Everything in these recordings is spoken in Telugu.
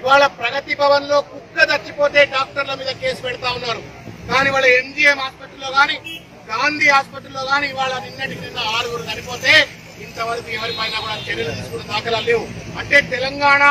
ఇవాళ ప్రగతి భవన్ లో కుక్క చచ్చిపోతే డాక్టర్ల మీద కేసు పెడతా ఉన్నారు కానీ వాళ్ళ ఎంజిఎం హాస్పిటల్లో గాని గాంధీ హాస్పిటల్లో గాని ఇవాళ నిన్నటికి నిన్న ఆరుగురు చనిపోతే ఇంతవరకు ఎవరిపైన కూడా చర్యలు తీసుకున్న దాఖలాలు లేవు అంటే తెలంగాణ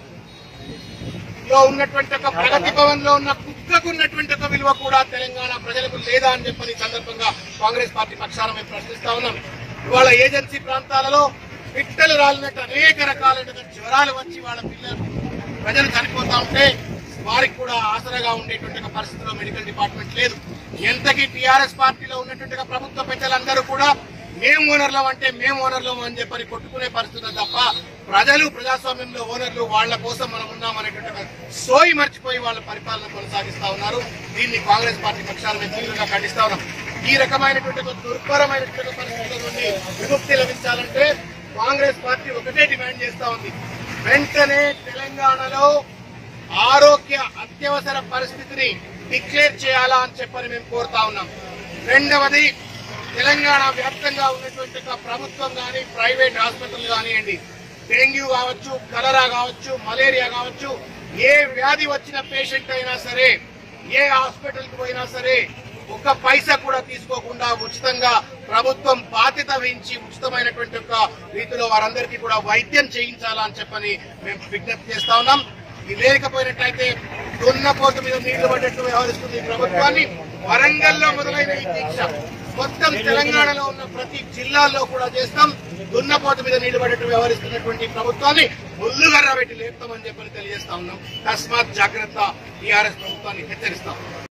లో ఉన్నటువంటి ఒక ప్రగతి భవన్ లో ఉన్న కుక్కకు ఉన్నటువంటి ఒక విలువ కూడా తెలంగాణ ప్రజలకు లేదా అని చెప్పని ఈ సందర్భంగా కాంగ్రెస్ పార్టీ పక్షాన మేము ప్రశ్నిస్తా ఉన్నాం ఇవాళ ఏజెన్సీ ప్రాంతాలలో పిట్టలు రాలినట్టు అనేక రకాలైన జ్వరాలు వచ్చి వాళ్ళ పిల్లలు ప్రజలు చనిపోతా ఉంటే వారికి కూడా ఆసరాగా ఉండేటువంటి ఒక పరిస్థితిలో మెడికల్ డిపార్ట్మెంట్ లేదు ఎంతకీ టీఆర్ఎస్ పార్టీలో ఉన్నటువంటి ఒక ప్రభుత్వ పెద్దలందరూ కూడా మేము ఓనర్లం అంటే మేము ఓనర్లం అని చెప్పని కొట్టుకునే పరిస్థితి ఉంది తప్ప ప్రజలు ప్రజాస్వామ్యంలో ఓనర్లు వాళ్ళ కోసం మనం ఉన్నామనేటువంటి ఒక సోయి మర్చిపోయి వాళ్ళ పరిపాలన కొనసాగిస్తా ఉన్నారు దీన్ని కాంగ్రెస్ పార్టీ పక్షాలు మేము తీవ్రంగా ఖండిస్తా ఉన్నాం ఈ రకమైనటువంటి ఒక దుర్భరమైనటువంటి ఒక పరిస్థితుల నుండి విముక్తి లభించాలంటే కాంగ్రెస్ పార్టీ ఒకటే డిమాండ్ చేస్తా ఉంది వెంటనే తెలంగాణలో ఆరోగ్య అత్యవసర పరిస్థితిని డిక్లేర్ చేయాలా అని చెప్పని మేము కోరుతా ఉన్నాం రెండవది తెలంగాణ వ్యాప్తంగా ఉన్నటువంటి ఒక ప్రభుత్వం కానీ ప్రైవేట్ హాస్పిటల్ కానివ్వండి డెంగ్యూ కావచ్చు కలరా కావచ్చు మలేరియా కావచ్చు ఏ వ్యాధి వచ్చిన పేషెంట్ అయినా సరే ఏ హాస్పిటల్ కి పోయినా సరే ఒక్క పైసా కూడా తీసుకోకుండా ఉచితంగా ప్రభుత్వం బాధ్యత వహించి ఉచితమైనటువంటి ఒక రీతిలో వారందరికీ కూడా వైద్యం చేయించాలా అని చెప్పని మేము విజ్ఞప్తి చేస్తా ఉన్నాం ఇది లేకపోయినట్లయితే దున్నపోతు మీద నీళ్లు పడ్డట్టు వ్యవహరిస్తుంది ఈ ప్రభుత్వాన్ని వరంగల్లో మొదలైన ఈ దీక్ష మొత్తం తెలంగాణలో ఉన్న ప్రతి జిల్లాల్లో కూడా చేస్తాం దున్నపోతు మీద నీళ్లు పడ్డట్టు వ్యవహరిస్తున్నటువంటి ఈ ప్రభుత్వాన్ని ముల్లుగర్ర పెట్టి లేపుతామని చెప్పని తెలియజేస్తా ఉన్నాం తస్మాత్ జాగ్రత్త టీఆర్ఎస్ ప్రభుత్వాన్ని హెచ్చరిస్తాం